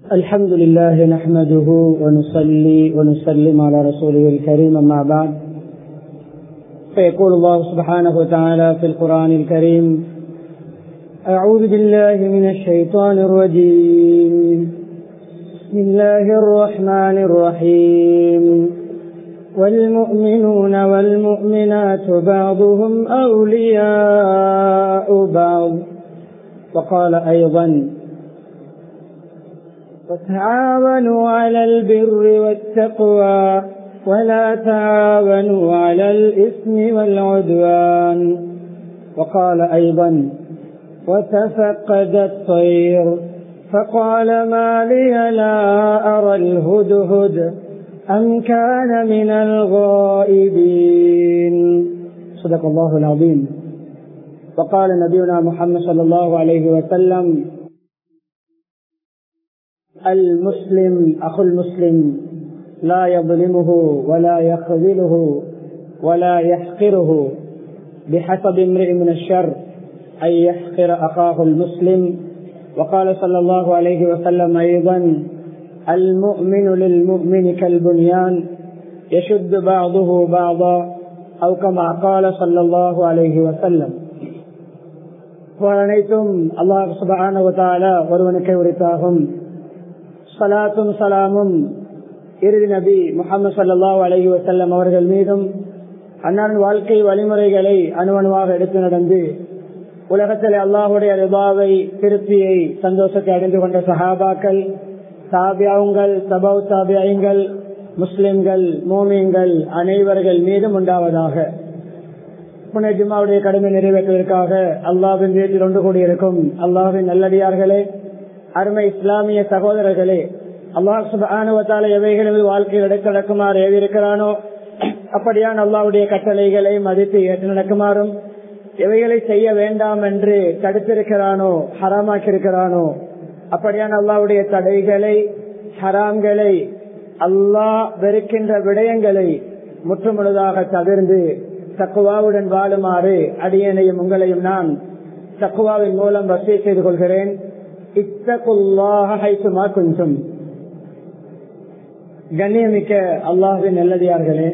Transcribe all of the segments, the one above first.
الحمد لله نحمده ونصلي ونسلم على رسوله الكريم أما بعد فيقول الله سبحانه وتعالى في القرآن الكريم أعوذ بالله من الشيطان الرجيم بسم الله الرحمن الرحيم والمؤمنون والمؤمنات بعضهم أولياء بعض وقال أيضا وتعاونوا على البر والتقوى ولا تعاونوا على الإثم والعدوان وقال أيضا وتفقد الطير فقال ما لي لا أرى الهدهد أم كان من الغائبين صدق الله العظيم وقال نبينا محمد صلى الله عليه وسلم المسلم أخو المسلم لا يظلمه ولا يخذله ولا يحقره بحسب امرئ من الشر أن يحقر أخاه المسلم وقال صلى الله عليه وسلم أيضا المؤمن للمؤمن كالبنيان يشد بعضه بعضا أو كما قال صلى الله عليه وسلم அனைத்தும் அல்லாஹ் சுபான ஒருவனுக்கு உரித்தாகும் சலாத்தும் சலாமும் இறுதி நபி முகமது சல்லாஹூ அலஹி வசல்லம் அவர்கள் மீதும் அன்னாரின் வாழ்க்கை வழிமுறைகளை அணுவணுவாக எடுத்து நடந்து உலகத்தில் அல்லாஹுடைய ரிபாவை திருப்தியை சந்தோஷத்தை அடைந்து கொண்ட சஹாபாக்கள் சாபியாவுங்கள் சபவ் சாபியாயங்கள் முஸ்லிம்கள் மோமியங்கள் அனைவர்கள் மீதும் உண்டாவதாக புனே ஜும்மாவுடைய கடமை நிறைவேற்றுவதற்காக அல்லாவின் வீட்டில் ஒன்று கூடியிருக்கும் அல்லாவின் நல்லடியார்களே அருமை இஸ்லாமிய சகோதரர்களே அல்லாஹ் சுபானுவத்தால எவைகளில் வாழ்க்கையில் எடுக்க நடக்குமாறு ஏவிருக்கிறானோ அப்படியான் அல்லாவுடைய கட்டளைகளை மதித்து ஏற்று நடக்குமாறும் எவைகளை செய்ய வேண்டாம் என்று தடுத்திருக்கிறானோ ஹராமாக்கியிருக்கிறானோ அப்படியான் அல்லாவுடைய தடைகளை ஹராம்களை அல்லாஹ் வெறுக்கின்ற விடயங்களை முற்றுமுழுதாக தவிர்ந்து தக்குவாவுடன் வாழுமாறு அடியனையும் உங்களையும் நான் தக்குவாவின் மூலம் வசதி செய்து கொள்கிறேன் இத்தகுல்லாஹுமா கொஞ்சம் கண்ணியமிக்க அல்லாஹின் நல்லதியார்களே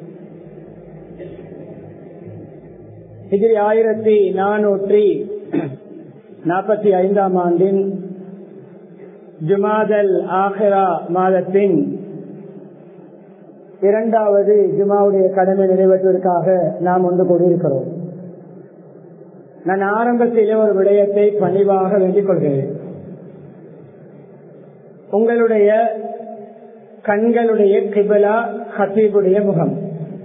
இதில் ஆயிரத்தி நானூற்றி நாற்பத்தி ஐந்தாம் ஆண்டின் ஜுமாதல் ஆஹிரா மாதத்தின் இரண்டாவது ஜுமாவுடைய கடமை நிறைவேற்றுவதற்காக நாம் ஒன்று கூடியிருக்கிறோம் நான் ஆரம்பத்திலே ஒரு விடயத்தை பணிவாக வேண்டிக் கொள்கிறேன் உங்களுடைய கண்களுடைய கிபலா ஹசீபுடைய முகம்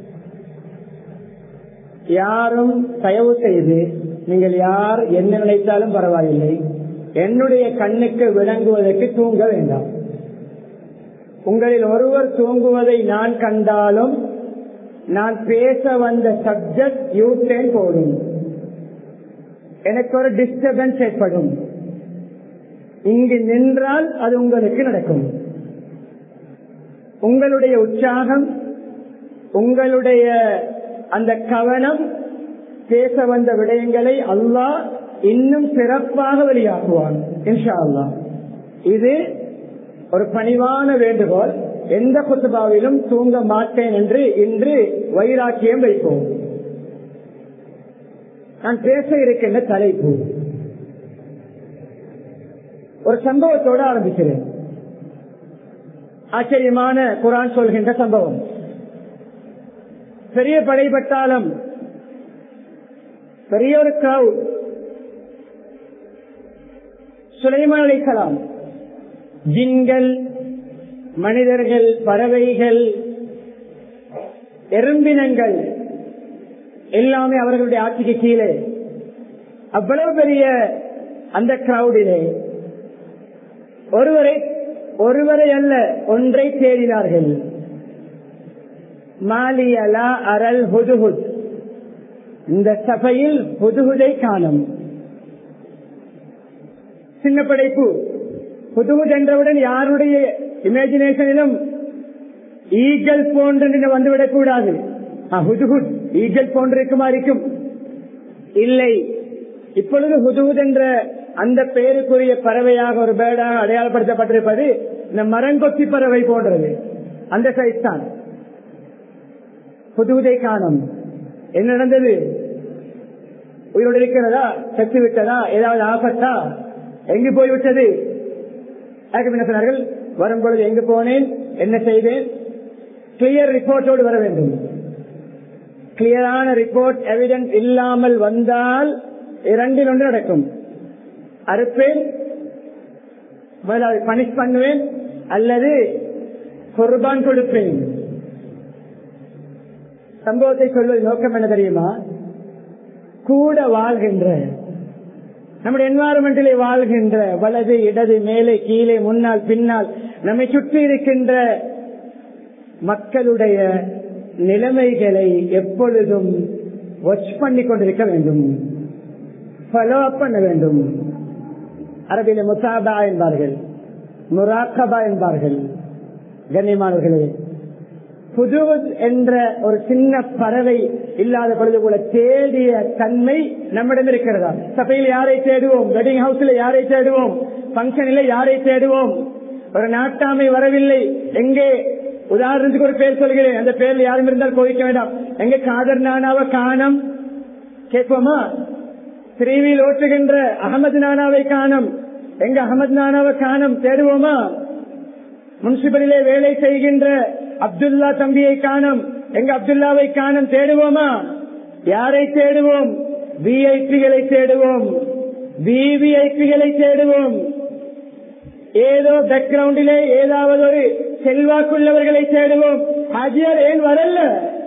யாரும் தயவு செய்து நீங்கள் யார் என்ன நினைத்தாலும் பரவாயில்லை என்னுடைய கண்ணுக்கு விளங்குவதற்கு தூங்க வேண்டாம் உங்களில் ஒருவர் தூங்குவதை நான் கண்டாலும் நான் பேச வந்த சப்ஜெக்ட் யூட்டேன் போடும் எனக்கு ஒரு டிஸ்டர்பன்ஸ் ஏற்படும் இங்கு நின்றால் அது உங்களுக்கு நடக்கும் உங்களுடைய உற்சாகம் உங்களுடைய அந்த கவனம் பேச வந்த விடயங்களை அல்லாஹ் இன்னும் சிறப்பாக வெளியாக்குவான் இன்ஷா அல்லா இது ஒரு பணிவான வேண்டுகோள் எந்த குத்துபாவிலும் தூங்க மாட்டேன் என்று இன்று வைராக்கியம் வைப்போம் நான் பேச இருக்கின்ற தலைப்பு ஒரு சம்பவத்தோடு ஆரம்பிக்கிறேன் ஆச்சரியமான குரான் சொல்கின்ற சம்பவம் பெரிய படைப்பட்டாலும் பெரிய ஒரு கிரௌட் சுலைமான் அழைக்கலாம் ஜின்கள் மனிதர்கள் பறவைகள் எறும்பினங்கள் எல்லாமே அவர்களுடைய ஆட்சிக்கு கீழே அவ்வளவு பெரிய அந்த கிரௌடிலே ஒருவரை ஒருவரை அல்ல ஒன்றை தேடினார்கள் மாலியலா அரல் ஹுதுஹுத் இந்த சபையில் புதுகுதை காணும் சின்ன படைப்பு புதுகுத் என்றவுடன் யாருடைய இமேஜினேஷனிலும் ஈகல் போன்று வந்துவிடக் கூடாது ஹுதுகுத் ஈகல் போன்று இருக்குமா இருக்கும் இல்லை இப்பொழுது ஹுதுகுத் என்ற அந்த பெயருக்குரிய பறவையாக ஒரு பேர்டாக அடையாளப்படுத்தப்பட்டிருப்பது இந்த மரங்கொத்தி பறவை போன்றது அந்த சைஸ் தான் புதுதை காணும் என்ன நடந்தது உயிரோடு இருக்கிறதா செத்து விட்டதா ஏதாவது ஆபத்தா எங்கு போய்விட்டது அதுக்கு என்ன சொன்னார்கள் வரும் பொழுது எங்கு போனேன் என்ன செய்தேன் கிளியர் ரிப்போர்ட்டோடு வர வேண்டும் கிளியரான ரிப்போர்ட் எவிடன்ஸ் இல்லாமல் வந்தால் இரண்டில் ஒன்று நடக்கும் அறுப்பேன் முதலாவது பனிஷ் பண்ணுவேன் அல்லது குர்பான் கொடுப்பேன் சம்பவத்தை சொல்வது நோக்கம் என்ன தெரியுமா கூட வாழ்கின்ற நம்முடைய என்வாரன்மெண்டிலே வாழ்கின்ற வலது இடது மேலே கீழே முன்னால் பின்னால் நம்மை சுற்றி இருக்கின்ற மக்களுடைய நிலைமைகளை எப்பொழுதும் வாட்ச் பண்ணி கொண்டிருக்க வேண்டும் ஃபாலோ அப் பண்ண வேண்டும் அரபியில முசாபா என்பார்கள் முராக்கபா என்பார்கள் கண்ணியமானவர்களே புது என்ற ஒரு சின்ன பறவை இல்லாத பொழுது கூட தேடிய தன்மை நம்மிடம் இருக்கிறதா சபையில் யாரை தேடுவோம் வெட்டிங் ஹவுஸ்ல யாரை தேடுவோம் பங்கனில யாரை தேடுவோம் ஒரு நாட்டாமை வரவில்லை எங்கே உதாரணத்துக்கு ஒரு பேர் சொல்கிறேன் அந்த பேர்ல யாரும் இருந்தால் கோவிக்க வேண்டாம் எங்க காதர் நானாவை காணம் கேட்போமா திரிவில் ஓட்டுகின்ற அகமது நானாவை காணும் எங்க அகமது நானாவை காணும் தேடுவோமா முன்சிபலிலே வேலை செய்கின்ற அப்துல்லா தம்பியை காணும் எங்க அப்துல்லாவை காணும் தேடுவோமா யாரை தேடுவோம் விஐபிகளை தேடுவோம் விவிஐபிகளை தேடுவோம் ஏதோ பேக்ரவுண்டிலே ஏதாவது ஒரு செல்வாக்குள்ளவர்களை தேடுவோம் ஹாஜியார் ஏன் வரல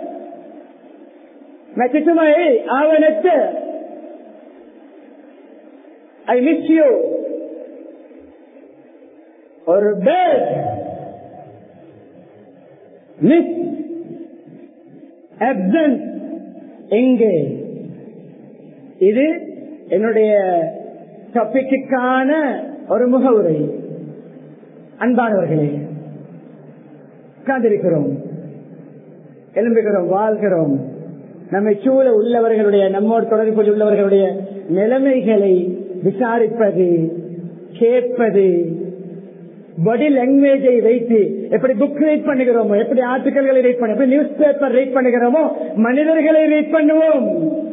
மெச்சுமை ஆவணத்து ஐ மிஸ் யூ ஒரு பேர் மிஸ் அப்சன்ட் எங்கே இது என்னுடைய டாபிக்கான ஒரு முகவுரை அன்பானவர்களே உட்கார்ந்திருக்கிறோம் எழும்புகிறோம் வாழ்கிறோம் நம்மை சூழ உள்ளவர்களுடைய நம்மோடு தொடர்பில் உள்ளவர்களுடைய நிலைமைகளை விசாரிப்பது கேட்பது பாடி லாங்குவேஜை வைத்து எப்படி புக் ரீட் பண்ணுகிறோமோ எப்படி ஆர்டிகல்களை ரீட் பண்ண எப்படி நியூஸ் பேப்பர் ரீட் பண்ணுகிறோமோ மனிதர்களை ரீட் பண்ணுவோம்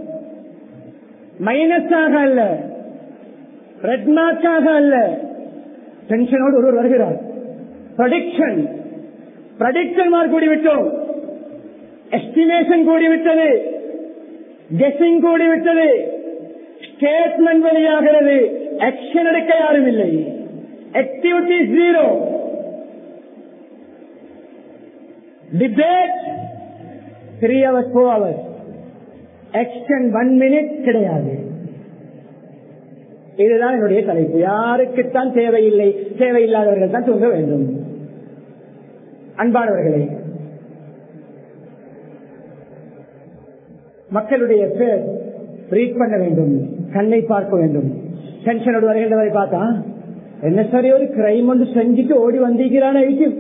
மைனஸாக அல்ல ரெட் மார்க்காக அல்ல டென்ஷனோடு ஒருவர் வருகிறார் ப்ரடிக்ஷன் ப்ரடிக்ஷன் மார்க் கூடிவிட்டோம் எஸ்டிமேஷன் கூடிவிட்டது கெஸிங் கூடிவிட்டது ஸ்டேட்மெண்ட் வெளியாகிறது ஆக்ஷன் எடுக்க யாரும் இல்லை activity zero. Debate three hours, four hours. Action one minute கிடையாது இதுதான் என்னுடைய தலைப்பு யாருக்குத்தான் தேவையில்லை தேவையில்லாதவர்கள் தான் தூங்க வேண்டும் அன்பானவர்களே மக்களுடைய பேர் ரீட் பண்ண வேண்டும் கண்ணை பார்க்க வேண்டும் டென்ஷனோடு வருகின்றவரை பார்த்தா என்ன சரி ஒரு கிரைம் ஒன்று செஞ்சுட்டு ஓடி வந்திருக்கிறான ஐக்கும்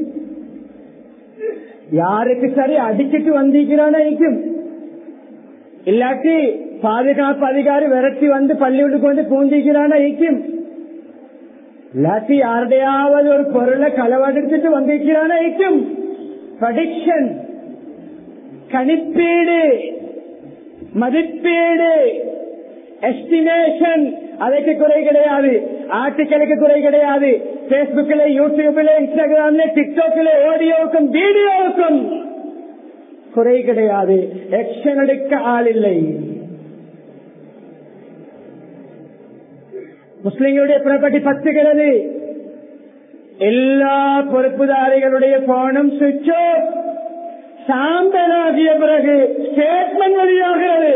யாருக்கு சரி அடிச்சிட்டு வந்திருக்கிறான ஐக்கும் இல்லாட்டி பாதுகாப்பு அதிகாரி விரட்டி வந்து பள்ளிவிட்டுக்கு வந்து பூந்திக்கிறான ஐக்கும் இல்லாட்டி யாருடையாவது ஒரு பொருளை களவெடுத்துட்டு வந்திருக்கிறான ஐக்கும் ப்ரடிக்ஷன் கணிப்பீடு மதிப்பீடு எஸ்டிமேஷன் அதற்கு குறை கிடையாது ஆர்டிக்கலுக்கு குறை கிடையாது பேஸ்புக்ல யூடியூப்ல இன்ஸ்டாகிராம்ல டிக்டாக்ல ஆடியோவுக்கும் வீடியோவுக்கும் குறை கிடையாது எக்ஷன் எடுக்க ஆள் இல்லை முஸ்லிம்களுடைய ப்ராப்பர்ட்டி பத்துகிறது எல்லா பொறுப்புதாரிகளுடைய போனும் சுவிட்ச் சாம்பலாகிய பிறகு ஸ்டேட்மெண்ட் வெளியாகிறது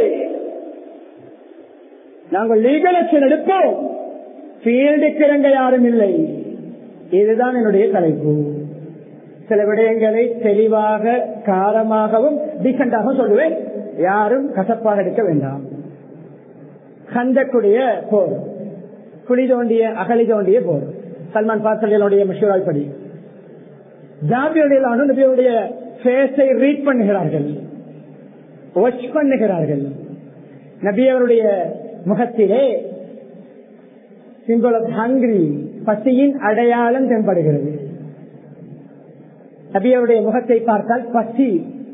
நாங்கள் லீகல் ஆக்ஷன் எடுப்போம் ஃபீல்டுக்கு இறங்க யாரும் இல்லை இதுதான் என்னுடைய தலைப்பு சில விடயங்களை தெளிவாக காரமாகவும் டீசெண்டாகவும் சொல்லுவேன் யாரும் கசப்பாக எடுக்க வேண்டாம் கந்தக்குடைய போர் குழி தோண்டிய அகலி தோண்டிய போர் சல்மான் பாசலியனுடைய மிஷூராய் படி ஜாபியுடைய நபியுடைய பேஸை ரீட் பண்ணுகிறார்கள் வாட்ச் பண்ணுகிறார்கள் நபி அவருடைய முகத்திலே சிம்பிள் ஆஃப் ஹங்கிரி பசியின் அடையாளம் தென்படுகிறது நபியருடைய முகத்தை பார்த்தால் பசி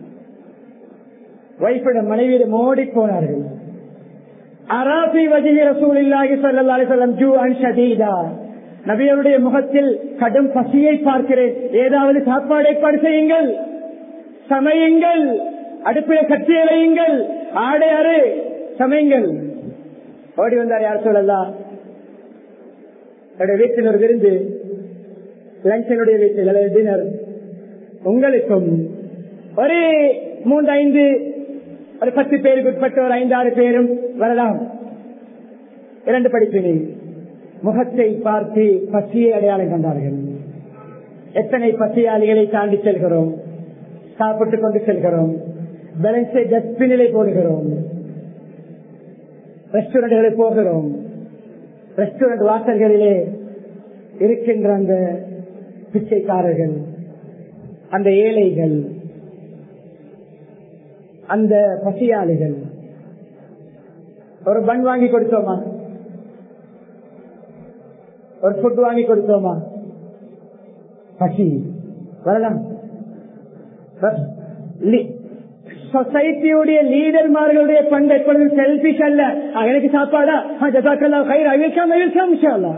வைஃபிட மனைவியிட மோடி போனார்கள் அராபி வஜிஹி ரசூலில்லாஹி ஸல்லல்லாஹு அலைஹி வஸல்லம் ஜூஅன் ஷதீதா நபியருடைய முகத்தில் கடும் பசியை பார்க்கிறேன் ஏதாவது சாப்பாடு ஏற்பாடு செய்யுங்கள் சமையுங்கள் அடுப்பில கட்டி அலையுங்கள் ஆடை அறு சமையுங்கள் ஓடி வந்தார் யார் சொல்லலாம் என்னுடைய வீட்டில் ஒரு விருந்து லஞ்சனுடைய வீட்டில் அல்லது டின்னர் உங்களுக்கும் ஒரு மூன்று ஐந்து ஒரு பத்து பேருக்கு உட்பட்ட ஒரு ஐந்து ஆறு பேரும் வரலாம் இரண்டு படிப்பினை முகத்தை பார்த்து பசியை அடையாளம் கண்டார்கள் எத்தனை பசியாளிகளை தாண்டி செல்கிறோம் சாப்பிட்டுக் கொண்டு செல்கிறோம் பேலன்ஸை டஸ்ட்பினிலே போடுகிறோம் ரெஸ்டாரண்ட்களில் போகிறோம் ரெஸ்டாரண்ட் வாசல்களிலே இருக்கின்ற அந்த பிச்சைக்காரர்கள் அந்த ஏழைகள் அந்த பசியாளிகள் ஒரு பன் வாங்கி கொடுத்தோமா ஒரு ஃபுட் வாங்கி கொடுத்தோமா பசி வரலாம் சொசைட்டியுடைய லீடர்மார்களுடைய பண்பு எப்பொழுதும் செல்பிஷ் அல்ல ஆ, எனக்கு சாப்பாடா ஜசாக்கெல்லாம் கயிறு அவிழ்க்காம அவிழ்க்காம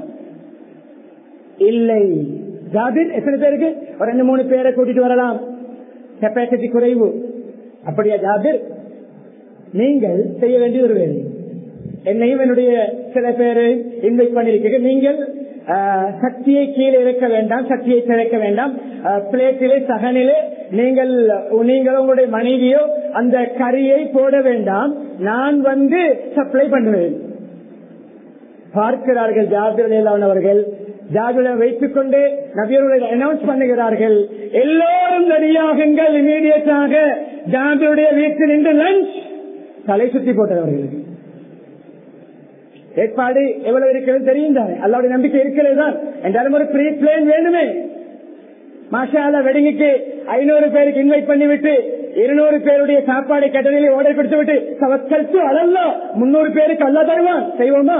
இல்லை ஜாபிர் எத்தனை பேருக்கு ஒரு ரெண்டு மூணு பேரை கூட்டிட்டு வரலாம் கெப்பாசிட்டி குறைவு அப்படியா ஜாபிர் நீங்கள் செய்ய வேண்டிய ஒரு வேலை என்னையும் என்னுடைய சில பேரை இன்வைட் பண்ணிருக்கீங்க நீங்கள் ஆஹ், சக்தியை கீழே இறக்க வேண்டாம் சக்தியை திறக்க வேண்டாம் ஆஹ், பிளேட்டிலே சகனிலே நீங்கள் நீங்கள் உங்களுடைய மனைவியோ அந்த கறியை போட வேண்டாம் நான் வந்து சப்ளை பண்ணுவேன் பார்க்கிறார்கள் ஜாபிர் அலிலான் அவர்கள் ஜாபிரை வைத்துக் கொண்டு நபியர்களை அனௌன்ஸ் பண்ணுகிறார்கள் எல்லோரும் ரெடியாகுங்கள் இமீடியட்டாக ஜாபிருடைய வீட்டில் நின்று லஞ்ச் தலை சுத்தி போட்டவர்களுக்கு ஏற்பாடு எவ்வளவு இருக்கிறது தெரியும் தானே அல்லாவுடைய நம்பிக்கை இருக்கிறது தான் என்றாலும் ஒரு ப்ரீ பிளேன் வேணுமே மாஷால வெடிங்குக்கு ஐநூறு பேருக்கு இன்வைட் பண்ணிவிட்டு இருநூறு பேருடைய சாப்பாடு கட்டளையில் ஓடர் கொடுத்து விட்டு சவக்கல்சு அதல்ல முன்னூறு பேருக்கு அல்ல தருவான் செய்வோமா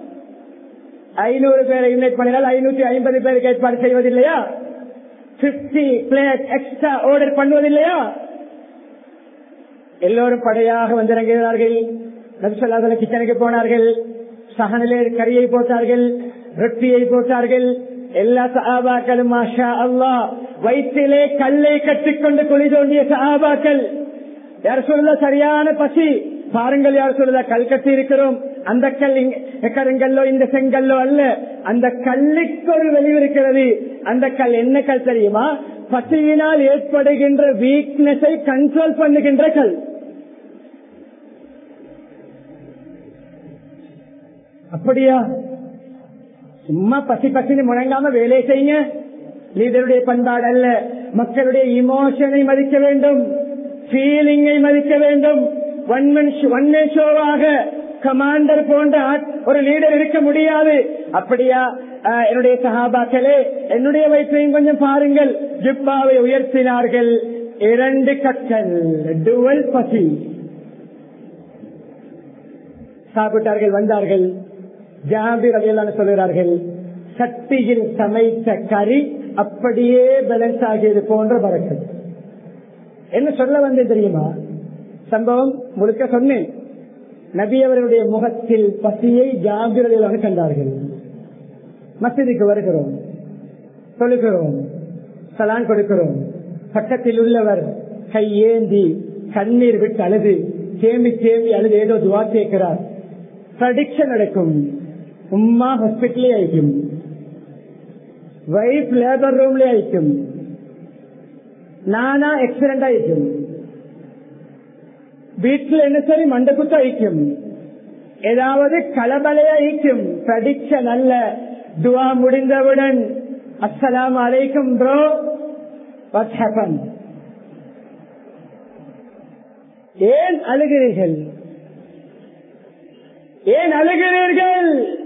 ஐநூறு பேரை இன்வைட் பண்ணினால் ஐநூத்தி ஐம்பது பேருக்கு ஏற்பாடு செய்வதில்லையா பிப்டி பிளேட் எக்ஸ்ட்ரா ஆர்டர் பண்ணுவதில்லையா எல்லோரும் படையாக வந்திறங்குகிறார்கள் நபிசல்லாத கிச்சனுக்கு போனார்கள் சகனிலே கறியை போட்டார்கள் ரொட்டியை போட்டார்கள் எல்லா சஹாபாக்களும் மாஷா அல்லா வயிற்றிலே கல்லை கட்டிக்கொண்டு குழி தோண்டிய சஹாபாக்கள் யார் சொல்ல சரியான பசி பாருங்கள் யார் சொல்லுதா கல் கட்டி இருக்கிறோம் அந்த கல் இங்க- கருங்கல்லோ இந்த செங்கல்லோ அல்ல அந்த கல்லுக்கு ஒரு வெளிவு இருக்கிறது அந்த கல் என்ன கல் தெரியுமா பசியினால் ஏற்படுகின்ற வீக்னஸை கண்ட்ரோல் பண்ணுகின்ற கல் அப்படியா சும்மா பசி பசின்னு முழங்காம வேலை செய்யுங்க லீடருடைய பண்பாடு அல்ல மக்களுடைய இமோஷனை மதிக்க வேண்டும் ஃபீலிங்கை மதிக்க வேண்டும் ஒன் ஷோவாக கமாண்டர் போன்ற ஆட்- ஒரு லீடர் இருக்க முடியாது அப்படியா ஆஹ், என்னுடைய சகாபாக்களே என்னுடைய வயிற்றையும் கொஞ்சம் பாருங்கள் ஜிப்பாவை உயர்த்தினார்கள் இரண்டு கற்கள் டுவல் பசி சாப்பிட்டார்கள் வந்தார்கள் ஜாபிர் அதையெல்லாம் சொல்கிறார்கள் சட்டியில் சமைத்த கறி அப்படியே பேலன்ஸ் ஆகியது போன்ற பறக்கல் என்ன சொல்ல வந்தேன் தெரியுமா சம்பவம் முழுக்க சொன்னேன் நபி அவர்களுடைய முகத்தில் பசியை ஜாபிர் அதையெல்லாம் கண்டார்கள் மசிதிக்கு வருகிறோம் தொழுகிறோம் சலான் கொடுக்கிறோம் பக்கத்தில் உள்ளவர் கையேந்தி கண்ணீர் விட்டு அழுது தேம்பி தேம்பி அழுது ஏதோ துவா கேட்கிறார் ப்ரடிக்ஷன் நடக்கும் ഉമ്മ ഹോസ്പിറ്റലിൽ അയക്കും വൈഫ് ലേബർ റൂമിൽ അയക്കും നാന ആക്സിഡന്റ് അയക്കും വീട്ടിൽ എന്നുസരി മണ്ടക്കുത്ത് അയക്കും ஏதாவது கலபலைய அழிக்கும் ப்ரடிக்ஷன் அல்ல துவா முடிந்தவுடன் அஸ்ஸலாம் அலைக்கும் ப்ரோ வாட் ஹேப்பன் ஏன் அழுகிறீர்கள் ஏன் அழுகிறீர்கள்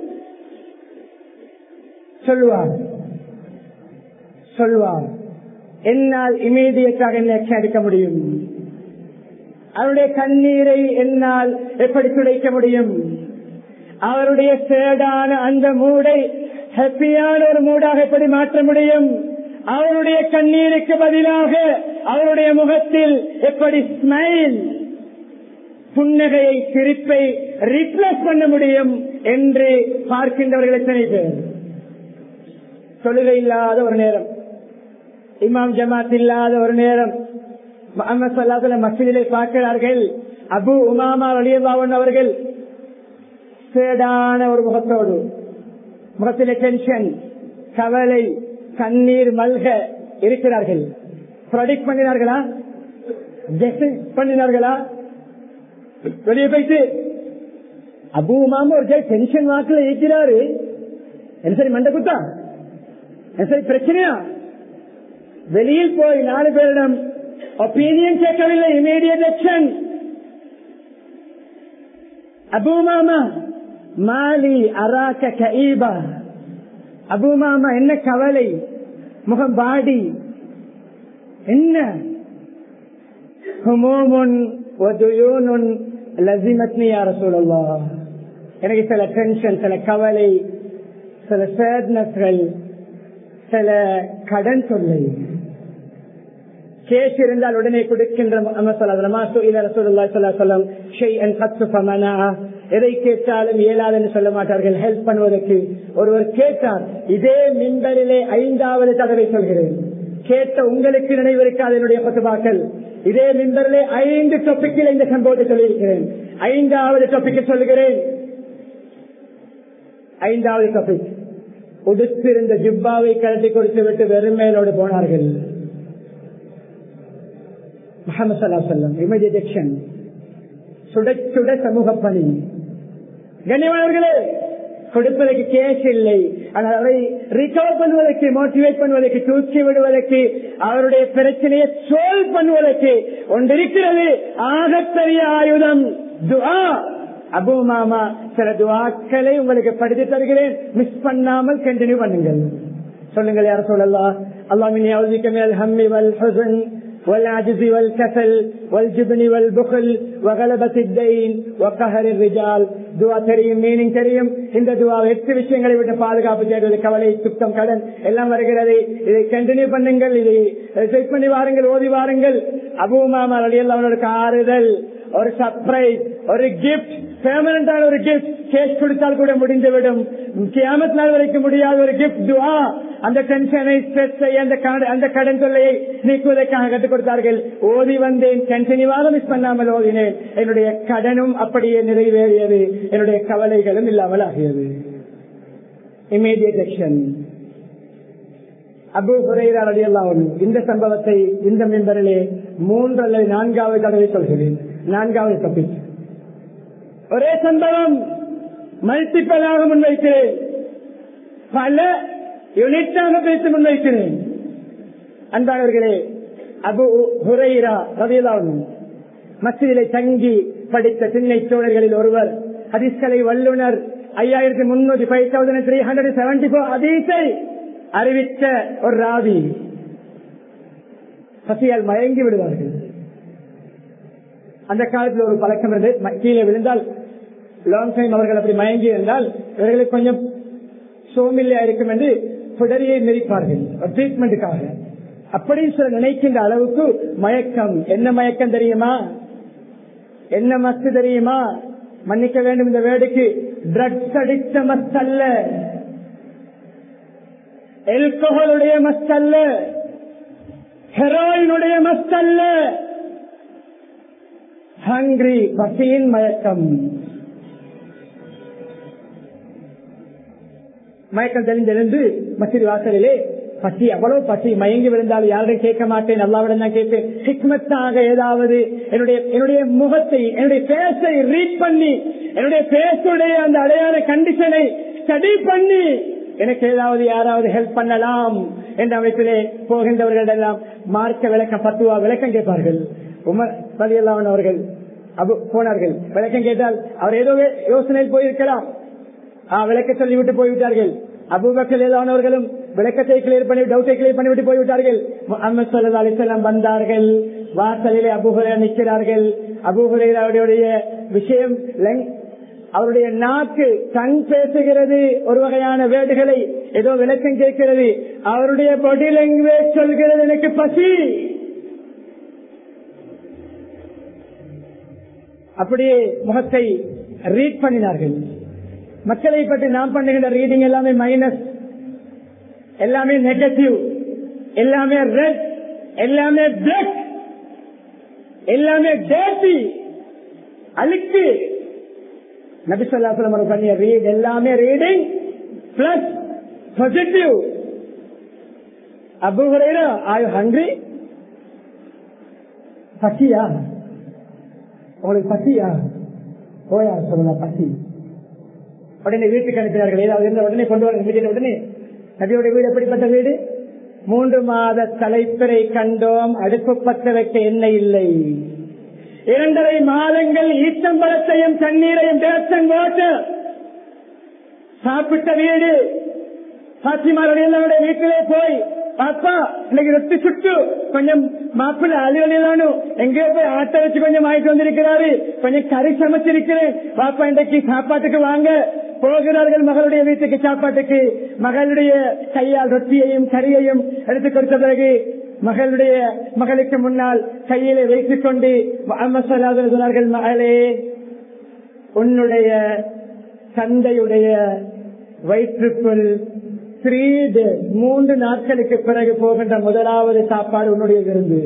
சொல்லுவார் சொல்வார் என்னால் இமீடியட்டாக என்ன action எடுக்க முடியும் அவருடைய கண்ணீரை என்னால் எப்படி துடைக்க முடியும் அவருடைய சேடான அந்த மூடை ஹாப்பியான ஒரு மூடாக எப்படி மாற்ற முடியும் அவருடைய கண்ணீருக்கு பதிலாக அவருடைய முகத்தில் எப்படி ஸ்மைல் புன்னகையை சிரிப்பை ரீப்ளேஸ் பண்ண முடியும் என்று பார்க்கின்றவர்கள் எத்தனை பேர் தொழுகை இல்லாத ஒரு நேரம் இமாம் ஜமாத் இல்லாத ஒரு நேரம் முகமது சல்லாத்துல மசிதிலே பார்க்கிறார்கள் அபு உமாமா அலியல்லாவன் அவர்கள் சேடான ஒரு முகத்தோடு முகத்திலே டென்ஷன் கவலை கண்ணீர் மல்க இருக்கிறார்கள் ப்ரொடிக்ட் பண்ணினார்களா பண்ணினார்களா வெளியே போயிட்டு அபு உமாமா ஒரு டென்ஷன் வாக்குல இருக்கிறாரு என்ன சரி மண்ட குத்தா என்ன சரி பிரச்சனையா வெளியில் போய் நாலு பேரிடம் ஒப்பீனியன் கேட்கவில்லை இமீடியட் ஆக்ஷன் அபூமாமா மாலி அராக்க கஈபா அபூமாமா என்ன கவலை முகம் பாடி என்ன ஹுமோமுன் ஒதுயூனுன் லசிமத்னி யார சொல்லலாம் எனக்கு சில டென்ஷன் சில கவலை சில சேட்னஸ்கள் சில கடன் தொல்லை கேஸ் இருந்தால் உடனே கொடுக்கின்ற எதை கேட்டாலும் இயலாதுன்னு சொல்ல மாட்டார்கள் ஹெல்ப் பண்ணுவதற்கு ஒருவர் கேட்டார் இதே மின்பரிலே ஐந்தாவது தடவை சொல்கிறேன் கேட்ட உங்களுக்கு நினைவிருக்காது என்னுடைய பத்துபாக்கள் இதே மின்பரிலே ஐந்து டொப்பிக்கில் இந்த சம்பவத்தை சொல்லியிருக்கிறேன் ஐந்தாவது டொப்பிக்கு சொல்லுகிறேன் ஐந்தாவது டாபிக் உடுத்திருந்த ஜிப்பாவை கழட்டி கொடுத்து விட்டு வெறும் மேலோடு போனார்கள் முகமது சல்லா சொல்லம் இமீடியட் ஆக்ஷன் சுட சுட சமூக பணி கண்ணியமானவர்களே கொடுப்பதற்கு கேஸ் இல்லை ஆனால் அதை ரிகவர் பண்ணுவதற்கு மோட்டிவேட் பண்ணுவதற்கு தூக்கி விடுவதற்கு அவருடைய பிரச்சனையை சோல்வ் பண்ணுவதற்கு ஒன்றிருக்கிறது ஆகப்பெரிய ஆயுதம் துஆ அபு மாமா சில துவாக்களை உங்களுக்கு படித்து தருகிறேன் மிஸ் பண்ணாமல் கண்டினியூ பண்ணுங்கள் சொல்லுங்கள் யார சொல்லலாம் அல்லாமின் ஹம்மி வல் ஹசன் والعجز والكسل والجبن والبخل وغلبة الدين وقهر الرجال துவா தெரியும் மீனிங் தெரியும் இந்த துவா எட்டு விஷயங்களை விட்டு பாதுகாப்பு தேடுவது கவலை துக்கம் கடன் எல்லாம் வருகிறது இதை கண்டினியூ பண்ணுங்கள் இதை செக் பண்ணி வாருங்கள் ஓதி வாருங்கள் அபூமாமா அலியல் அவனுக்கு ஆறுதல் ஒரு சர்ப்ரைஸ் ஒரு கிஃப்ட் பெர்மனண்டான ஒரு கிஃப்ட் கேஸ் கொடுத்தால் கூட முடிந்துவிடும் கியாமத் நாள் வரைக்கும் முடியாத ஒரு கிஃப்ட் துவா அந்த டென்ஷனை ஸ்ட்ரெஸ்ஸை அந்த அந்த கடன் தொல்லையை நீக்குவதற்காக கற்றுக் கொடுத்தார்கள் ஓதி வந்தேன் கண்டினியூவாக மிஸ் பண்ணாமல் ஓதினேன் என்னுடைய கடனும் அப்படியே நிறைவேறியது என்னுடைய கவலைகளும் இல்லாமல் ஆகியது இமீடியட் ஆக்ஷன் அபு ஹுரைரா ரலியல்லாஹு இந்த சம்பவத்தை இந்த மெம்பரிலே மூன்று அல்லது நான்காவது தடவை சொல்கிறேன் நான்காவது டாபிக் ஒரே சம்பவம் மல்டிப்பலாக முன்வைக்கிறேன் பல யூனிட்டாக பேசி முன்வைக்கிறேன் அன்பானவர்களே அபு ஹுரைரா ரலியல்லாஹு மசிதிலே தங்கி படித்த திண்ணை தோழர்களில் ஒருவர் ஹதீஸ்கலை வல்லுனர் ஐயாயிரத்தி முன்னூத்தி five thousand three hundred seventy four ஹதீஸை அறிவித்த ஒரு ராவி பசியால் மயங்கி விடுவார்கள் அந்த காலத்தில் ஒரு பழக்கம் இருந்து கீழே விழுந்தால் லாங் டைம் அவர்கள் அப்படி மயங்கி இருந்தால் இவர்களுக்கு கொஞ்சம் சோமில்லையா இருக்கும் என்று புடரியை மிதிப்பார்கள் ட்ரீட்மெண்ட்டுக்காக அப்படி சில நினைக்கின்ற அளவுக்கு மயக்கம் என்ன மயக்கம் தெரியுமா என்ன மஸ்து தெரியுமா மன்னிக்க வேண்டும் இந்த வேடுக்கு ட்ரக்ஸ் அடித்த மஸ்த் அல்ல எல்கோஹலுடைய மஸ்த் அல்ல ஹெரோயினுடைய மஸ்த் அல்ல ஹங்கிரி பசியின் மயக்கம் மயக்கம் தெரிந்தெழுந்து மசிதி வாசலிலே பசி அவ்வளவு பசி மயங்கி விழுந்தாலும் யாரிடம் கேட்க மாட்டேன் அல்லாவிடம் தான் கேட்பேன் ஹிக்மத்தாக ஏதாவது என்னுடைய என்னுடைய முகத்தை என்னுடைய பேசை ரீட் பண்ணி என்னுடைய பேசுடைய அந்த அடையாள கண்டிஷனை ஸ்டடி பண்ணி எனக்கு ஏதாவது யாராவது ஹெல்ப் பண்ணலாம் என்ற அமைப்பிலே போகின்றவர்களிடெல்லாம் மார்க்க விளக்கம் பத்துவா விளக்கம் கேட்பார்கள் உமர் பதியல்லாமன் அவர்கள் போனார்கள் விளக்கம் கேட்டால் அவர் ஏதோ யோசனையில் போயிருக்கலாம் விளக்க சொல்லிவிட்டு போய்விட்டார்கள் அபுபக்கல் ஏதானவர்களும் விளக்கத்தை கிளியர் பண்ணி டவுட்டை கிளியர் பண்ணிவிட்டு போய்விட்டார்கள் முகமது சல்லா அலிசல்லாம் வந்தார்கள் வாசலிலே அபுஹரே நிற்கிறார்கள் அபுஹரேராவுடைய விஷயம் அவருடைய நாக்கு கண் பேசுகிறது ஒரு வகையான வேடுகளை ஏதோ விளக்கம் கேட்கிறது அவருடைய பாடி லாங்குவேஜ் சொல்கிறது எனக்கு பசி அப்படியே முகத்தை ரீட் பண்ணினார்கள் மக்களை பற்றி நாம் பண்ணுகின்ற ரீடிங் எல்லாமே மைனஸ் எல்லாமே நெகட்டிவ் எல்லாமே ரெட் எல்லாமே பிளட் எல்லாமே டேட்டி அழுக்கு நபிசல்லாசலம் பண்ணிய ரீட் எல்லாமே reading plus positive Abu Hurairah are hungry பசியா உங்களுக்கு பசியா போயா சொல்லுங்க பசி உடனே வீட்டுக்கு அனுப்பினார்கள் ஏதாவது இருந்த உடனே கொண்டு வர உடனே நபியோட வீடு எப்படிப்பட்ட வீடு மூன்று மாத தலைப்பிறை கண்டோம் அடுப்பு பத்த வைக்க எண்ணெய் இல்லை இரண்டரை மாதங்கள் ஈச்சம்பழத்தையும் தண்ணீரையும் டேஸ்டன் வாட்டர் சாப்பிட்ட வீடு பாத்திமாருடைய வீட்டிலே போய் பாப்பா இன்னைக்கு ரொட்டி சுட்டு கொஞ்சம் மாப்பிள்ள அலுவலானு எங்கே போய் ஆட்டை வச்சு கொஞ்சம் ஆயிட்டு வந்திருக்கிறாரு கொஞ்சம் கறி சமைச்சிருக்கிறேன் பாப்பா இன்றைக்கு சாப்பாட்டுக்கு வாங்க போகிறார்கள் மகளுடைய வீட்டுக்கு சாப்பாட்டுக்கு மகளுடைய கையால் ரொட்டியையும் கறியையும் எடுத்துக் கொடுத்த பிறகு மகளுடைய மகளுக்கு முன்னால் கையிலே வைத்துக் கொண்டு சொன்னார்கள் மகளே உன்னுடைய தந்தையுடைய வயிற்றுக்குள் த்ரீ டேஸ் மூன்று நாட்களுக்கு பிறகு போகின்ற முதலாவது சாப்பாடு உன்னுடைய விருந்து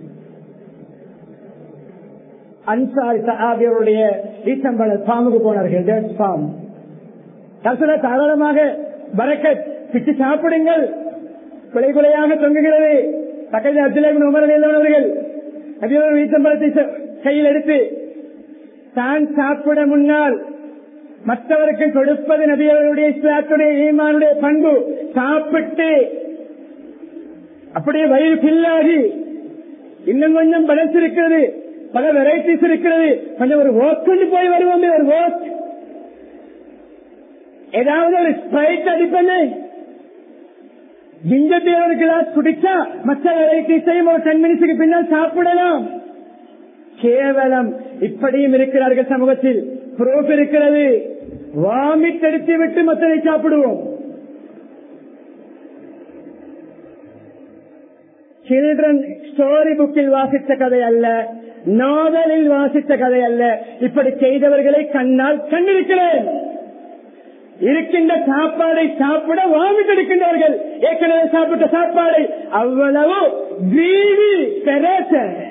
அன்சாரி சஹாபியருடைய ஈச்சம்பழ பாம்புக்கு போனார்கள் ஃபார்ம் தாராளமாக பரக்கத் பிச்சு சாப்பிடுங்கள் குலை குலையாக தொங்குகிறது பக்கத்தில் அப்துல்லாபின் உமர் எழுந்தவர்கள் அதில் ஈச்சம்பழத்தை கையில் எடுத்து தான் சாப்பிட முன்னால் மற்றவருக்கு கொடுப்பது நபியவர்களுடைய இஸ்லாத்துடைய ஈமானுடைய பண்பு சாப்பிட்டு அப்படியே வயிறு பில்லாகி இன்னும் கொஞ்சம் பலன்ஸ் இருக்கிறது பல வெரைட்டிஸ் இருக்கிறது கொஞ்சம் ஒரு ஓக்கு போய் வருவோம் ஒரு ஓக் ஏதாவது ஒரு ஸ்பிரைட் அடிப்பது ஜிஞ்சர் ஒரு கிளாஸ் குடிச்சா மற்ற வெரைட்டிஸையும் ஒரு டென் மினிட்ஸுக்கு பின்னால் சாப்பிடலாம் கேவலம் இப்படியும் இருக்கிறார்கள் சமூகத்தில் ப்ரூஃப் இருக்கிறது வாமிட் அடித்து விட்டு மற்றதை சாப்பிடுவோம் சில்ட்ரன் ஸ்டோரி புக்கில் வாசித்த கதை அல்ல நாவலில் வாசித்த கதை அல்ல இப்படி செய்தவர்களை கண்ணால் கண்டிருக்கிறேன் இருக்கின்ற சாப்பாடை சாப்பிட வாமிட் எடுக்கின்றார்கள் ஏற்கனவே சாப்பிட்ட சாப்பாடை அவ்வளவு கிரீவி பெரேச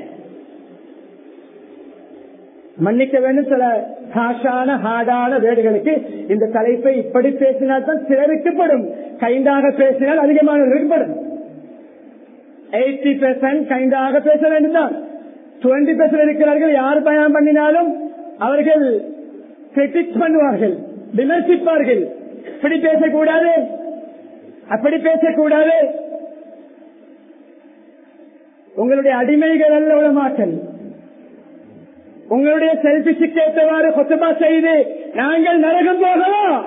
மன்னிக்க வேண்டும் சில காஷான ஹார்டான வேடுகளுக்கு இந்த தலைப்பை இப்படி பேசினால் தான் சிலருக்குப்படும் கைண்டாக பேசினால் அதிகமானவர்களுக்கு படும் எயிட்டி பெர்சன்ட் கைண்டாக பேச வேண்டும் தான் டுவெண்டி பெர்சன்ட் இருக்கிறார்கள் யார் பயணம் பண்ணினாலும் அவர்கள் கிரிட்டிக் பண்ணுவார்கள் விமர்சிப்பார்கள் இப்படி பேசக்கூடாது அப்படி பேசக்கூடாது உங்களுடைய அடிமைகள் அல்ல உலமாக்கல் உங்களுடைய செல்பிஷுக்கு ஏற்றவாறு கொத்தமா செய்து நாங்கள் நரகம் போகலாம்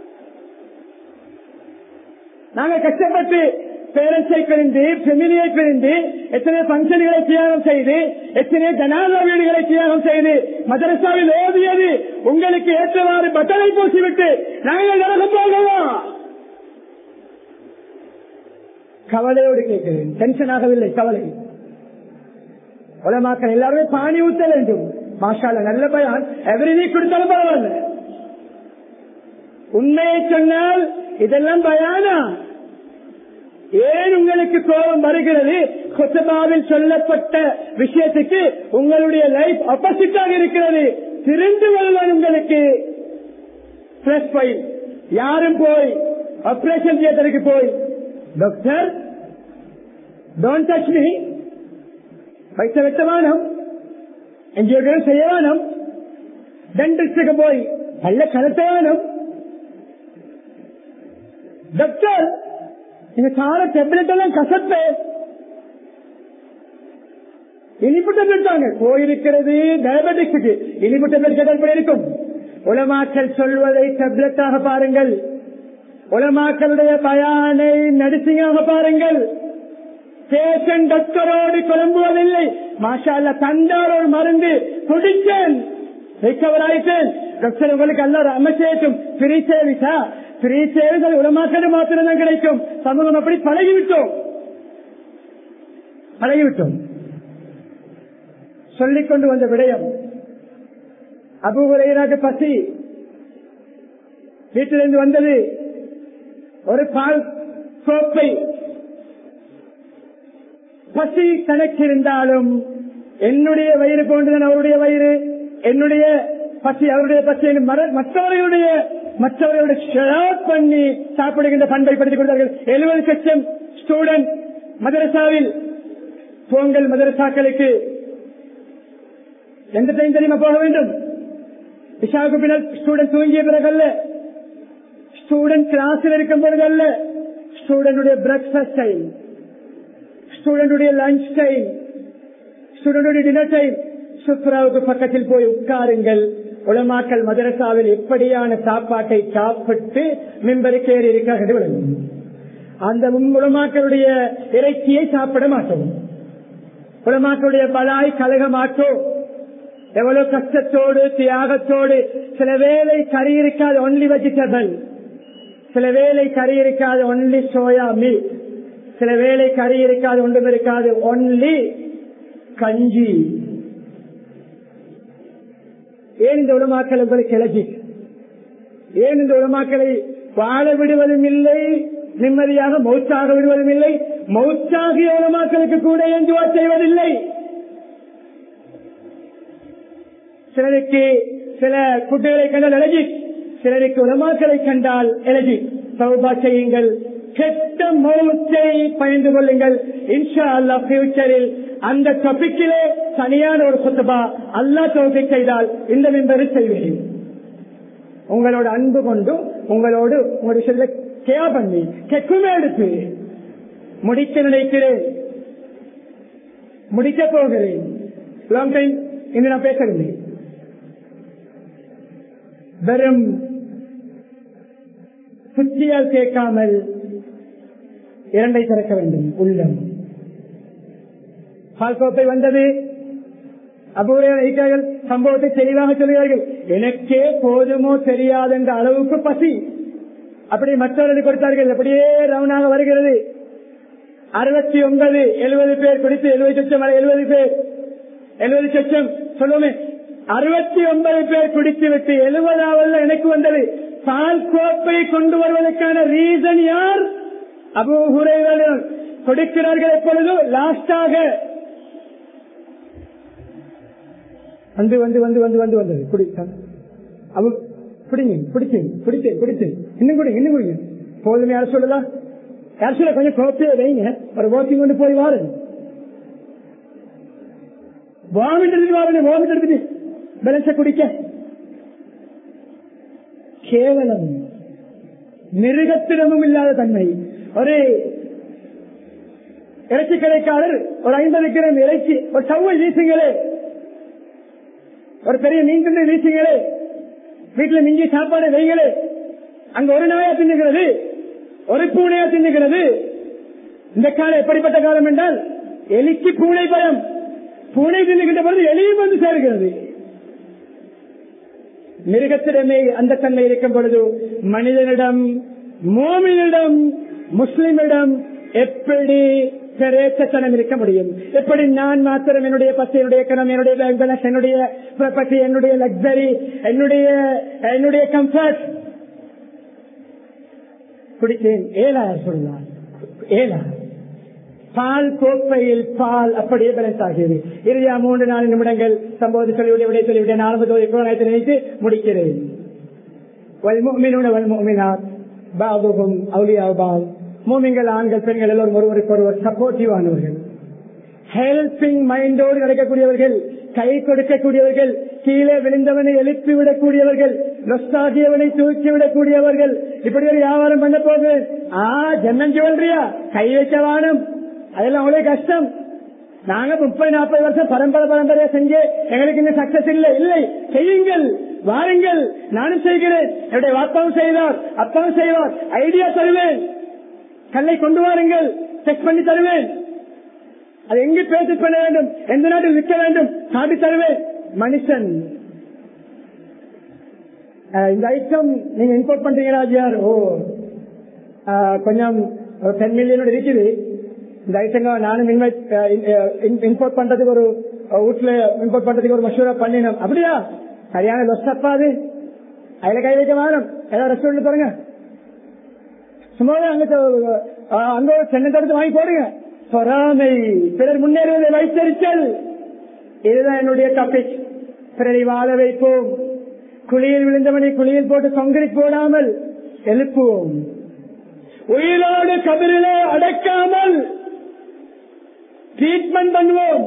நாங்கள் கஷ்டப்பட்டு பேரண்ட்ஸை பிரிந்து பெமிலியை பிரிந்து எத்தனை பங்கன்களை தியாகம் செய்து எத்தனை ஜனாதா வீடுகளை தியாகம் செய்து மதரசாவில் ஓதியது உங்களுக்கு ஏற்றவாறு பட்டனை பூசிவிட்டு நாங்கள் நரகம் போகலாம் கவலையோடு கேட்கிறேன் டென்ஷன் ஆகவில்லை கவலை உலமாக்கள் எல்லாருமே பாணி ஊத்த வேண்டும் மாஷால நல்ல பயான் எவரி வீக் கொடுத்தாலும் பரவாயில்ல உண்மையை சொன்னால் இதெல்லாம் பயானா ஏன் உங்களுக்கு கோபம் வருகிறது கொத்தபாவில் சொல்லப்பட்ட விஷயத்துக்கு உங்களுடைய லைஃப் ஆப்போசிட்டாக இருக்கிறது திரிந்து கொள்வான் உங்களுக்கு பிளஸ் ஃபைவ் யாரும் போய் ஆபரேஷன் தியேட்டருக்கு போய் டாக்டர் டோன்ட் டச் மீ பைச வெட்ட வேணும் என்ஜியோகிரம் செய்ய வேணும் டென்டிஸ்டுக்கு போய் நல்ல கலத்த வேணும் டாக்டர் இந்த கால டெப்லெட் எல்லாம் கசப்பு இனிப்பு டெப்லெட் தாங்க போயிருக்கிறது டயபெட்டிக்ஸுக்கு இனிப்பு டெப்லெட் கேட்டால் இருக்கும் உலமாக்கல் சொல்வதை டெப்லெட்டாக பாருங்கள் உலமாக்களுடைய பயானை நடிசிங்காக பாருங்கள் பேஷன் டாக்டரோடு குழம்புவதில்லை மாஷால்ல தந்தார் ஒரு மருந்து குடித்தேன் ரிகவர் ஆயிட்டேன் டாக்டர் உங்களுக்கு அல்ல ஒரு அமைச்சேற்றும் ஃப்ரீ சேவிஸா ஃப்ரீ சேவிஸ் அது உலமாக்கள் மாத்திரம் தான் கிடைக்கும் சமூகம் அப்படி பழகிவிட்டோம் பழகிவிட்டோம் சொல்லிக் கொண்டு வந்த விடயம் அபுகுரையராக பசி வீட்டிலிருந்து வந்தது ஒரு பால் கோப்பை பசி கணக்கிருந்தாலும் என்னுடைய வயிறு போன்றுதான் அவருடைய வயிறு என்னுடைய பசி அவருடைய பசி மற்றவர்களுடைய மற்றவர்களுடைய ஷேர் பண்ணி சாப்பிடுகின்ற பண்பை படுத்திக் கொடுத்தார்கள் எழுபது லட்சம் ஸ்டூடெண்ட் மதரசாவில் பொங்கல் மதரசாக்களுக்கு எந்த டைம் தெரியுமா போக வேண்டும் இஷாவுக்கு பின்னர் ஸ்டூடெண்ட் தூங்கிய பிறகு அல்ல ஸ்டூடெண்ட் கிளாஸில் இருக்கும் பொழுது அல்ல ஸ்டூடெண்டுடைய பிரேக்ஃபாஸ்ட் டைம் ஸ்டூடெண்டுடைய லஞ்ச் டைம் ஸ்டூடெண்டுடைய டின்னர் டைம் சுப்ராவுக்கு பக்கத்தில் போய் உட்காருங்கள் உலமாக்கல் மதரசாவில் எப்படியான சாப்பாட்டை சாப்பிட்டு மிம்பருக்கு ஏறி இருக்கிறார்கள் விளங்கும் அந்த உலமாக்களுடைய இறைச்சியை சாப்பிட மாட்டோம் உலமாக்களுடைய பலாய் கலக மாட்டோம் எவ்வளவு கஷ்டத்தோடு தியாகத்தோடு சில வேலை கறி இருக்காது ஒன்லி வெஜிடபிள் சில வேலை கறி இருக்காது ஒன்லி சோயா மில்க் சில வேலை கறி இருக்காது ஒன்றும் இருக்காது ஒன்லி கஞ்சி ஏன் இந்த உலமாக்கள் உங்களுக்கு எலர்ஜி ஏன் இந்த உலமாக்களை வாழ விடுவதும் இல்லை நிம்மதியாக மௌச்சாக விடுவதும் இல்லை மௌச்சாகிய உலமாக்களுக்கு கூட எஞ்சுவா செய்வதில்லை சிலருக்கு சில குட்டிகளை கண்டால் எலர்ஜி சிலருக்கு உலமாக்களை கண்டால் எலர்ஜி சௌபா செய்யுங்கள் கெட்ட மௌத்தை பயந்து கொள்ளுங்கள் இன்ஷா அல்லா பியூச்சரில் அந்த டாபிக்கிலே தனியான ஒரு சொத்தபா அல்லா தோகை செய்தால் இந்த மெம்பரை செய்வேன் உங்களோட அன்பு கொண்டு உங்களோடு உங்களுடைய சொல்ல கே பண்ணி கெக்குமே எடுத்து முடிக்க நினைக்கிறேன் முடிக்க போகிறேன் லாங் டைம் இன்று நான் பேசவில்லை வெறும் புத்தியால் கேட்காமல் இரண்டை திறக்க வேண்டும் உள்ளம் பால்கோப்பை வந்தது அபூர்வர்கள் சம்பவத்தை தெளிவாக சொல்கிறார்கள் எனக்கே போதுமோ தெரியாது என்ற அளவுக்கு பசி அப்படி மற்றவர்கள் கொடுத்தார்கள் அப்படியே ரவுனாக வருகிறது அறுபத்தி ஒன்பது எழுபது பேர் குடித்து எழுபது லட்சம் எழுபது பேர் எழுபது லட்சம் சொல்லுவோமே அறுபத்தி ஒன்பது பேர் குடித்து விட்டு எழுபதாவது எனக்கு வந்தது பால் கோப்பை கொண்டு வருவதற்கான ரீசன் யார் அபூஹுரைகள் கொடுக்கிறார்கள் எப்பொழுது லாஸ்டாக வந்து வந்து வந்து வந்து வந்து வந்தது குடித்தான் அவ பிடிங்க பிடிச்சேன் பிடிச்சேன் பிடிச்சேன் இன்னும் குடிங்க இன்னும் குடிங்க போதுமே யார் சொல்லலாம் யார் சொல்ல கொஞ்சம் கோப்பையை வைங்க ஒரு வாக்கிங் கொண்டு போய் வாருங்க வாமிட் எடுத்துட்டு வாருங்க வாமிட் எடுத்துட்டு பேலன்ஸ குடிக்க கேவலம் மிருகத்திடமும் இல்லாத தன்மை ஒரு இறைச்சி கடைக்காரர் ஒரு ஐம்பது கிராம் இறைச்சி ஒரு சவ்வை வீசுங்களே ஒரு பெரிய மீன் துண்டு வீசுங்களே வீட்டுல மிஞ்சி சாப்பாடு வைங்களே அங்க ஒரு நாயா தின்னுகிறது ஒரு பூனையா தின்னுகிறது இந்த காலம் எப்படிப்பட்ட காலம் என்றால் எலிக்கு பூனை பயம் பூனை தின்னுகின்ற பொழுது எலியும் வந்து சேர்கிறது மிருகத்திடமே அந்த தன்மை இருக்கும் பொழுது மனிதனிடம் மோமினிடம் முஸ்லிமிடம் எப்படி பிரேசத்தனம் இருக்க முடியும் எப்படி நான் மாத்திரம் என்னுடைய பசி என்னுடைய கணம் என்னுடைய பேலன்ஸ் என்னுடைய ப்ராப்பர்ட்டி என்னுடைய லக்ஸரி என்னுடைய என்னுடைய கம்ஃபர்ட் குடித்தேன் ஏழா சொல்லலாம் ஏழா பால் கோப்பையில் பால் அப்படியே பேலன்ஸ் ஆகியது இறுதியா மூன்று நாலு நிமிடங்கள் சம்பவத்தை சொல்லிவிட்டு விடைய சொல்லிவிட்டேன் நாலு கோணத்தை நினைத்து முடிக்கிறேன் மூமிங்கள் ஆண்கள் பெண்கள் எல்லோரும் ஒருவருக்கு ஒருவர் சப்போர்ட்டிவ் ஆனவர்கள் ஹெல்பிங் மைண்டோடு நடக்கக்கூடியவர்கள் கை கொடுக்கக்கூடியவர்கள் கீழே விழுந்தவனை எழுப்பி விடக்கூடியவர்கள் நொஸ்டாகியவனை தூக்கி விடக்கூடியவர்கள் இப்படி ஒரு வியாபாரம் பண்ண போது ஆ ஜன்னன் ஜுவல்ரியா கை வைக்க வானம் அதெல்லாம் அவ்வளவு கஷ்டம் நாங்க முப்பது நாற்பது வருஷம் பரம்பரை பரம்பரையா செஞ்சு எங்களுக்கு இன்னும் சக்சஸ் இல்லை இல்லை செய்யுங்கள் வாருங்கள் நானும் செய்கிறேன் என்னுடைய வாப்பாவும் செய்வார் அப்பாவும் செய்வார் ஐடியா தருவேன் கல்லை கொண்டு வாருங்கள் செக் பண்ணி தருவேன் அது எங்கு பேசி பண்ண வேண்டும் எந்த நாட்டில் விற்க வேண்டும் காட்டி தருவேன் மனுஷன் அஹ், இந்த ஐட்டம் நீங்க இம்போர்ட் பண்றீங்களா ஜியார் ஓ அஹ், கொஞ்சம் டென் மில்லியனோட இருக்குது இந்த ஐட்டங்க நானும் இம்போர்ட் பண்றதுக்கு ஒரு அஹ், வீட்டுல இம்போர்ட் பண்றதுக்கு ஒரு மஷூரா பண்ணினோம் அப்படியா சரியான லொஸ் அப்பாது அதுல கை வைக்க வேணும் ஏதாவது ரெஸ்டாரண்ட் பாருங்க சும்மா அங்க த- அஹ், அங்க ஒரு சென்னை எடுத்து வாங்கி போடுங்க பொறாமை பிறர் முன்னேறுவதை வைத்தறிச்சல் இதுதான் என்னுடைய டாபிக் பிறரை வாழ வைப்போம் குழியில் விழுந்தவனை குழியில் போட்டு கான்கிரீட் போடாமல் எழுப்புவோம் உயிரோடு கபிரிலே அடக்காமல் ட்ரீட்மெண்ட் பண்ணுவோம்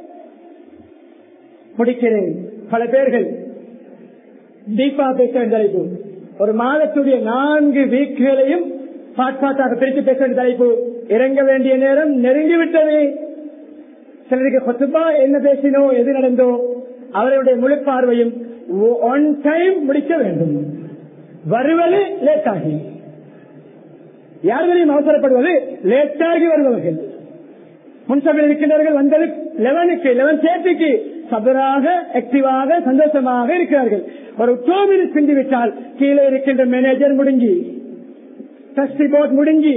முடிக்கிறேன் பல பேர்கள் டீப்பா பேச வேண்டிய தலைப்பு ஒரு மாதத்துடைய நான்கு வீக்குகளையும் பாட் பாட்டாக பிரித்து பேச வேண்டிய தலைப்பு இறங்க வேண்டிய நேரம் நெருங்கிவிட்டது சிலருக்கு கொத்துப்பா என்ன பேசினோ எது நடந்தோ அவருடைய முழு பார்வையும் ஒன் டைம் முடிக்க வேண்டும் வருவது லேட் ஆகி யார்களையும் அவசரப்படுவது லேட்டாகி வருபவர்கள் முன்சபையில் இருக்கின்றவர்கள் வந்தது லெவனுக்கு லெவன் தேர்ட்டிக்கு சபராக ஆக்டிவாக சந்தோஷமாக இருக்கிறார்கள் ஒரு டூ மினிட்ஸ் பிந்தி விட்டால் கீழே இருக்கின்ற மேனேஜர் முடிஞ்சு டஸ்ட் ரிப்போர்ட் முடிஞ்சு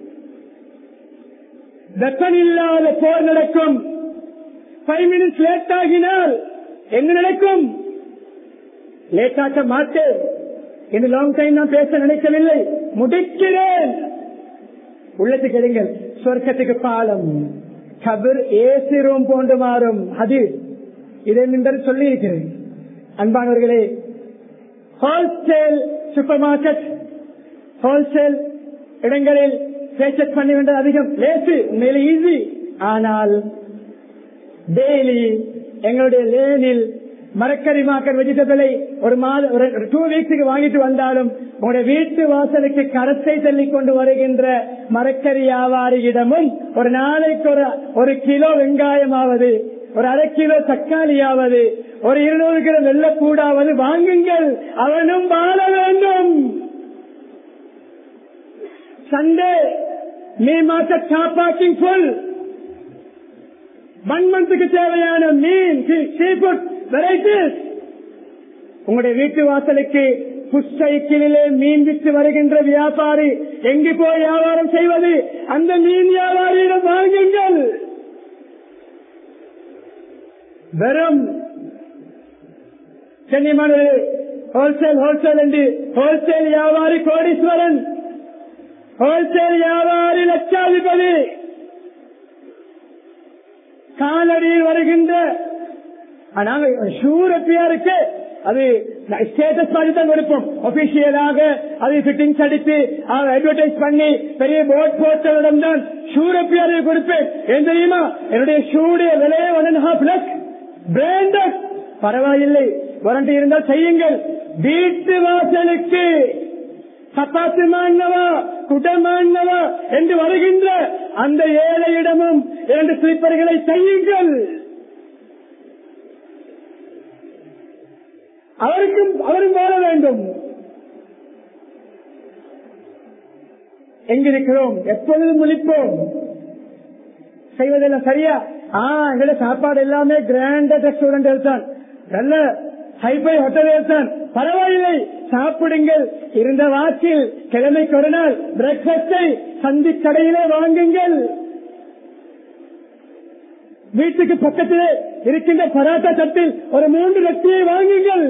வெப்பன் இல்லாத போர் நடக்கும் ஃபைவ் மினிட்ஸ் லேட் ஆகினால் என்ன நடக்கும் லேட் ஆக்க மாட்டேன் இந்த லாங் டைம் நான் பேச நினைக்கவில்லை முடிக்கிறேன் உள்ளத்துக்கு எடுங்கள் சொர்க்கத்துக்கு பாலம் கபர் ஏசி ரூம் போன்று மாறும் அது இதை நீங்கள் சொல்லி இருக்கிறேன் அன்பானவர்களே ஹோல்சேல் சூப்பர் மார்க்கெட் ஹோல்சேல் இடங்களில் பேச்சட் பண்ண வேண்டியது அதிகம் லேசு உண்மையில ஈஸி ஆனால் டெய்லி எங்களுடைய லேனில் மரக்கறி மார்க்கெட் வெஜிடபிளை ஒரு மாத ஒரு டூ வீக்ஸுக்கு வாங்கிட்டு வந்தாலும் உங்களுடைய வீட்டு வாசலுக்கு கரத்தை தள்ளி கொண்டு வருகின்ற மரக்கறி வியாபாரியிடமும் ஒரு நாளைக்கு ஒரு ஒரு கிலோ வெங்காயமாவது ஒரு அரை கிலோ தக்காளியாவது ஒரு இருநூறு கிலோ வெள்ளக்கூடாவது வாங்குங்கள் அவனும் வாழ வேண்டும் சண்டே மே மாச காப்பாக்கிங் ஃபுல் ஒன் மந்த்துக்கு தேவையான மீன் சீஃபுட் வெரைட்டிஸ் உங்களுடைய வீட்டு வாசலுக்கு புஷ்சைக்கிலே மீன் விற்று வருகின்ற வியாபாரி எங்கு போய் வியாபாரம் செய்வது அந்த மீன் வியாபாரியிடம் வாங்குங்கள் வெறும் சென்னிமான ஹோல்சேல் ஹோல்சேல் என்று ஹோல்சேல் வியாபாரி கோடீஸ்வரன் ஹோல்சேல் வியாபாரி லட்சாதிபதி காலடியில் வருகின்ற நாங்க ஷூர் எப்படியா இருக்கு அது ஸ்டேட்டஸ் மாதிரி தான் கொடுப்போம் ஒபிஷியலாக அது பிட்டிங்ஸ் அடித்து அட்வர்டைஸ் பண்ணி பெரிய போர்ட் போட்டவரிடம் தான் ஷூர் எப்படியா கொடுப்பேன் ஏன் தெரியுமா என்னுடைய ஷூடைய விலையே one and half lakh branded பரவாயில்லை வாரண்டி இருந்தால் செய்யுங்கள் வீட்டு வாசலுக்கு சப்பாத்து மாணவா குடமானவா என்று வருகின்ற அந்த ஏழையிடமும் இரண்டு ஸ்லீப்பர்களை செய்யுங்கள் அவருக்கும் அவரும் வாழ வேண்டும் எங்கிருக்கிறோம் எப்பொழுதும் முழிப்போம் செய்வதெல்லாம் சரியா ஆ எங்களோட சாப்பாடு எல்லாமே கிராண்ட் ரெஸ்டாரண்ட் எடுத்தான் நல்ல ஹைபை ஹோட்டல் எடுத்தான் பரவாயில்லை சாப்பிடுங்கள் இருந்த வாக்கில் கிழமைக்கு ஒரு நாள் பிரேக்பாஸ்டை சந்தி கடையிலே வாங்குங்கள் வீட்டுக்கு பக்கத்திலே இருக்கின்ற பராட்டா தட்டில் ஒரு மூன்று லட்சியை வாங்குங்கள்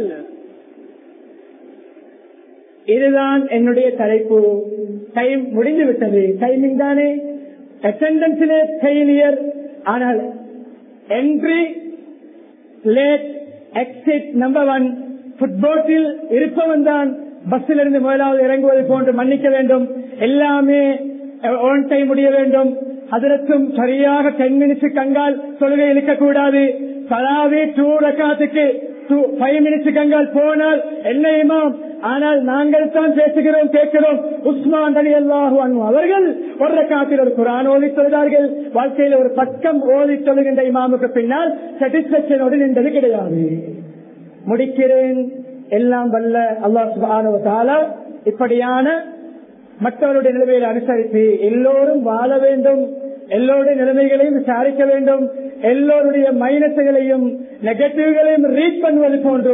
இதுதான் என்னுடைய தலைப்பு டைம் முடிந்து விட்டது டைமிங் தானே அட்டண்டன்ஸிலே ஃபெயிலியர் ஆனால் entry late exit number one ஃபுட்போட்டில் இருப்பவன் தான் பஸ்ஸில் இருந்து முதலாவது இறங்குவது போன்று மன்னிக்க வேண்டும் எல்லாமே ஓன் டைம் முடிய வேண்டும் அதற்கும் சரியாக டென் மினிட்ஸ் கங்கால் தொழுகை இழுக்கக்கூடாது சலாவி டூ ரக்காத்துக்கு ஃபைவ் மினிட்ஸ் கங்கால் போனால் என்ன இமாம் ஆனால் நாங்கள் தான் பேசுகிறோம் கேட்கிறோம் உஸ்மான் அலி அல்லாஹு அவர்கள் ஒரு ரக்காத்தில் ஒரு குரான் ஓதி தொழுதார்கள் வாழ்க்கையில் ஒரு பக்கம் ஓதி தொழுகின்ற இமாமுக்கு பின்னால் சாட்டிஸ்பேக்சனோடு நின்றது கிடையாது முடிக்கிறேன் எல்லாம் வல்ல அல்லாஹ் சுபானுவத்தால இப்படியான மற்றவருடைய நிலைமையை அனுசரித்து எல்லோரும் வாழ வேண்டும் எல்லோருடைய நிலைமைகளையும் விசாரிக்க வேண்டும் எல்லோருடைய மைனஸுகளையும் நெகட்டிவ்களையும் ரீட் பண்ணுவது போன்று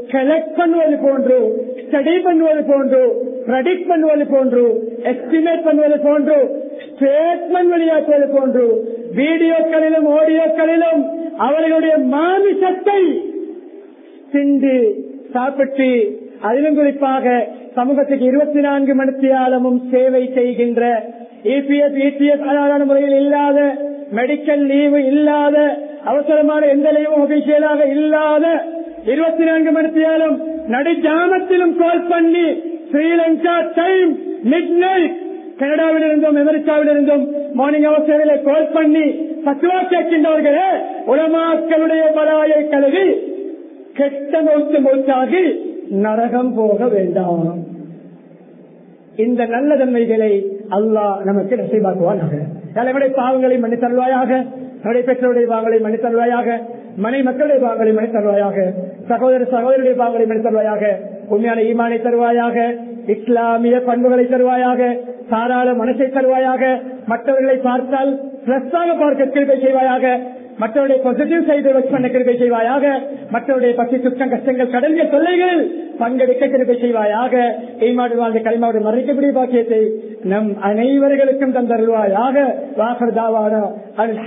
கலெக்ட் பண்ணுவது போன்று ஸ்டடி பண்ணுவது போன்று ப்ரெடிக்ட் பண்ணுவது போன்று எஸ்டிமேட் பண்ணுவது போன்று ஸ்டேட்மெண்ட் வெளியாக்குவது போன்று வீடியோக்களிலும் ஆடியோக்களிலும் அவர்களுடைய மாமிசத்தை திண்டு சாப்பிட்டு அதிலும் குறிப்பாக சமூகத்துக்கு இருபத்தி நான்கு மணித்தியாலமும் சேவை செய்கின்ற இபிஎஸ் இடிஎஸ் சாதாரண முறையில் இல்லாத மெடிக்கல் லீவு இல்லாத அவசரமான எந்த லீவும் அபிஷியலாக இல்லாத இருபத்தி நான்கு மணித்தியாலும் நடுஜாமத்திலும் கால் பண்ணி ஸ்ரீலங்கா டைம் மிட் நைட் கனடாவில் இருந்தும் அமெரிக்காவில் இருந்தும் மார்னிங் அவர் சேவையில கால் பண்ணி பத்துவா கேட்கின்றவர்களே உலமாக்களுடைய பலாயை கழுவி கெட்ட நோக்கு மொத்தாகி நரகம் போக வேண்டாம் இந்த நல்ல தன்மைகளை அல்லாஹ் நமக்கு நசைவாக்குவானாக தலைமுறை பாவங்களை மன்னி தருவாயாக நம்முடைய பெற்றோருடைய பாவங்களை மன்னி தருவாயாக மனை மக்களுடைய பாவங்களை மன்னி தருவாயாக சகோதர சகோதரருடைய பாவங்களை மன்னி தருவாயாக உண்மையான ஈமானை தருவாயாக இஸ்லாமிய பண்புகளை தருவாயாக தாராள மனசை தருவாயாக மற்றவர்களை பார்த்தால் பிளஸ்ஸாக பார்க்க கிருபை செய்வாயாக மற்றவருடைய பாசிட்டிவ் சைடு ஒர்க் பண்ண கிருபை செய்வாயாக மற்றவருடைய பசி துக்கம் கஷ்டங்கள் கடல்கள் தொல்லைகள் பங்கெடுக்க கிருபை செய்வாயாக ஈமாடு வாழ்ந்த களிமாவோடு மறைக்கக்கூடிய பாக்கியத்தை நம் அனைவர்களுக்கும் தந்தருவாயாக வாகர் தாவான